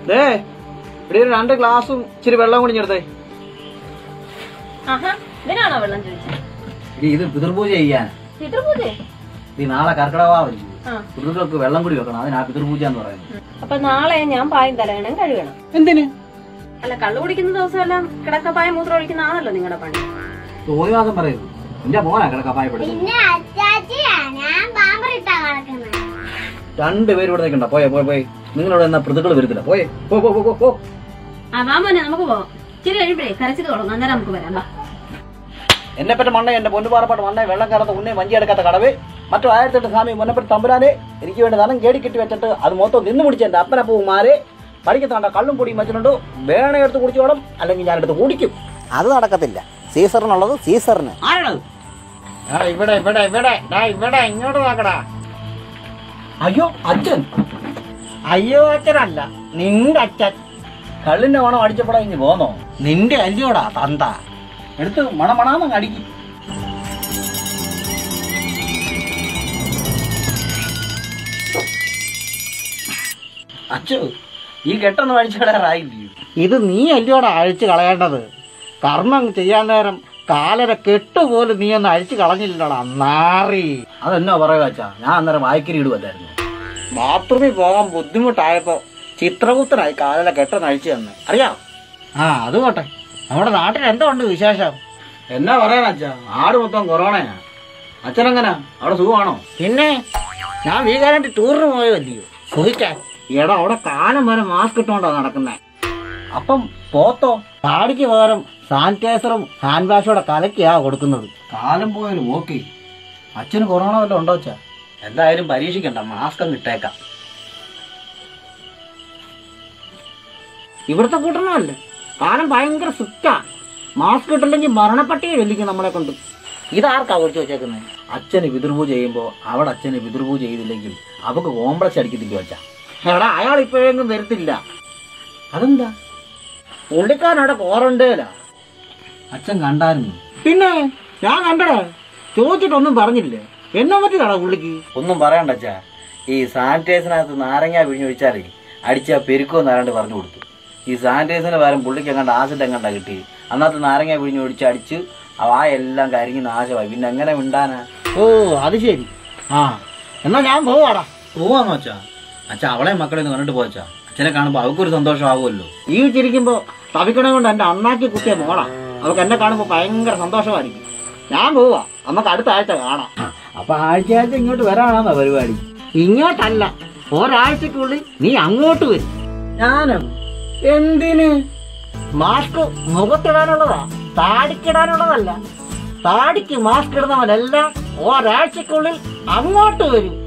ദേ ഇവിടെ ഒരു രണ്ട് ഗ്ലാസും ഇച്ചിരി വെള്ളം കുടിഞ്ഞെടുത്തേ ആഹാ ഇതിനാണോ വെള്ളം ചോദിച്ചത് ഇടി, ഇത് പിതൃപൂജ ചെയ്യാൻ പിതൃപൂജ ഈ നാളെ കർക്കിടകവാവല്ലേ ആ പിതൃക്കൾക്ക് വെള്ളം കൂടി വെക്കണം അതിനാ പിതൃപൂജ എന്ന് പറയുന്നത് അപ്പൊ നാളെ ഞാൻ പായും തലയണം കഴുകണം എന്തിന് അല്ല കള്ളു കുടിക്കുന്ന ദിവസമെല്ലാം കിടക്കപ്പായ മൂത്രം ഒഴിക്കുന്നതാണല്ലോ നിങ്ങളുടെ പണി തോന്നി മാസം പറയുന്നു എന്റെ മോനാ കിടക്കപ്പായപ്പെടുന്നത് പിന്നെ അച്ചാച്ചിയാ ഞാൻ പാമ്പറിട്ടാ കിടക്കുന്നത് രണ്ടുപേരും ഇവിടെ നിൽക്കണ്ട പോയെ പോയി പോയി നിങ്ങളിവിടെ എന്നാ പ്രതികൾ വരുത്തില്ല പോയെ പോ പോ പോ, പോ പോ ആ വാമോനെ നമുക്ക് പോവാം ഇച്ചിരി കഴിയുമ്പോഴേ കരച്ചിൽ തുടങ്ങും അന്നേരം നമുക്ക് വരാം വാ എന്നെ പറ്റ മണ്ണ എന്റെ പൊന്നുപാറപ്പാട്ട് മണ്ണ വെള്ളം കയറാത്ത ഉണ്ണെ വഞ്ചി എടുക്കാത്ത കടവ് മറ്റു ആയിരത്തെട്ട് സ്വാമി മുന്നപ്പറ്റി തമ്പുരാനെ എനിക്ക് വേണ്ടി ധനം കേടി കെട്ടി വെച്ചിട്ട് അത് മൊത്തം നിന്ന് പിടിച്ച എന്റെ അപ്പനപ്പൂമാരെ പഠിക്കുന്നുണ്ട കള്ളും പൊടിയും വെച്ചിട്ടുണ്ട് വേണ എടുത്ത് കുടിച്ചോളും അല്ലെങ്കിൽ ഞാൻ എടുത്ത് കുടിക്കും അത് നടക്കത്തില്ല സീസറിനുള്ളത് സീസറിന് ആരാണത് ഇവിടെ ഇവിടെ ഇവിടെ ദാ ഇവിടെ ഇങ്ങോട്ട് നോക്കടാ അയ്യോ അച്ഛൻ അയ്യോ അച്ഛനല്ല നിന്റെ അച്ഛൻ കള്ളിന്റെ മണം അടിച്ചപ്പോഴാ ഇനി പോന്നോ നിന്റെ അല്ലയോടാ തന്ത എടുത്ത് മണമണാന്ന് അടിക്കും അച്ചു ഈ കെട്ടൊന്നും അടിച്ചിടാറായില്ലയോ ഇത് നീ അല്ലയോടാ അഴിച്ചു കളയേണ്ടത് കർമ്മം ചെയ്യാൻ നേരം കാലര കെട്ടുപോലും നീ ഒന്ന് അഴിച്ചു കളഞ്ഞില്ലടാ നാറി അതെന്നോ പറയുക അച്ഛാ ഞാൻ അന്നേരം വായിക്കരി ഇടുവല്ലായിരുന്നു ബാത്റൂമിൽ പോകാൻ ബുദ്ധിമുട്ടായപ്പോ ചിത്രകൂത്തനായി കാലല കെട്ടൊന്ന് അഴിച്ചു തന്നെ അറിയാം ആ അത് പോട്ടെ നമ്മുടെ നാട്ടിൽ എന്തോ ഉണ്ട് വിശേഷം എന്നാ പറയാൻ അച്ഛാ ആട് മൊത്തം കൊറോണയാ അച്ഛനെങ്ങനാ അവിടെ സുഖമാണോ പിന്നെ ഞാൻ വീകാനായിട്ട് ടൂറിന് പോയതല്ലയോ സുഖിക്കാൻ എടാ അവിടെ കാലം വരെ മാസ്ക് ഇട്ടോണ്ടാ നടക്കുന്നേ അപ്പം പോത്തോ താടിക്ക് പകരം സാനിറ്റൈസറും ഹാൻഡ് വാഷോടെ കലക്കിയാ കൊടുക്കുന്നത് കാലം പോയാലും ഓക്കെ അച്ഛന് കൊറോണ വല്ലതും ഉണ്ടോ അച്ഛാ എന്തായാലും പരീക്ഷിക്കണ്ട മാസ്ക് അങ്ങ് ഇട്ടേക്കാം ഇവിടുത്തെ കൂട്ടണമല്ലേ കാലം ഭയങ്കര സ്ട്രിക്റ്റാ മാസ്ക് ഇട്ടില്ലെങ്കിൽ മരണപ്പട്ടിയെ വെല്ലിക്കും നമ്മളെ കൊണ്ട് ഇതാർക്കാ കുറിച്ച് വെച്ചേക്കുന്നത് അച്ഛന് പിതൃപൂജ ചെയ്യുമ്പോ അവിടെ അച്ഛന് പിതൃപൂജ ചെയ്തില്ലെങ്കിൽ അവക്ക് കോംപ്ലക്സ് അടിക്കത്തില്ലോ അച്ഛാ എടാ അയാൾ ഇപ്പോഴെങ്കിലും വരത്തില്ല അതെന്താ പുള്ളിക്കാരൻ അവിടെ ക്വാറന്റൈനാ അച്ഛൻ കണ്ടായിരുന്നു പിന്നെ ഞാൻ കണ്ടടാ ചോദിച്ചിട്ടൊന്നും പറഞ്ഞില്ലേ എന്നെ പറ്റിയാടാ പുള്ളിക്ക് ഒന്നും പറയണ്ട അച്ഛാ ഈ സാനിറ്റൈസറിനകത്ത് നാരങ്ങ പിഴിഞ്ഞൊഴിച്ചാലേ അടിച്ച പെരുക്കോ നാരാണ്ട് പറഞ്ഞു കൊടുത്തു ഈ സാനിറ്റൈസറിന് പകരം പുള്ളിക്ക് എങ്ങാണ്ട് ആസിഡ് എങ്ങാണ്ടാ കിട്ടി അന്നത്തെ നാരങ്ങ പിഴിഞ്ഞൊഴിച്ച് അടിച്ച് ആ എല്ലാം കരിഞ്ഞ് നാശമായി പിന്നെ എങ്ങനെ മിണ്ടാനാ ഓ അത് ശരി ആ എന്നാ ഞാൻ പോവാടാ പോവാന്നോ അച്ഛാ അച്ഛാ അവളെ മക്കളെ ഒന്ന് കണ്ടിട്ട് പോച്ചാ അച്ഛനെ കാണുമ്പോ അവക്കൊരു സന്തോഷമാകുമല്ലോ ഈ ചിരിക്കുമ്പോ തവിക്കണ കൊണ്ട് എന്റെ അണ്ണാക്കി കുത്തിയ മോളാ അവൾക്ക് എന്നെ കാണുമ്പോ ഭയങ്കര സന്തോഷമായിരിക്കും ഞാൻ പോവാ നമുക്ക് അടുത്ത ആഴ്ച കാണാം അപ്പൊ ആഴ്ച ആഴ്ച ഇങ്ങോട്ട് വരാനാണോ പരിപാടി ഇങ്ങോട്ടല്ല ഒരാഴ്ചക്കുള്ളിൽ നീ അങ്ങോട്ട് വരും ഞാനോ എന്തിന് മാസ്ക് മുഖത്തിടാനുള്ളതാ താടിക്കിടാനുള്ളതല്ല താടിക്ക് മാസ്ക് ഇടുന്നവനെല്ലാം ഒരാഴ്ചക്കുള്ളിൽ അങ്ങോട്ട് വരും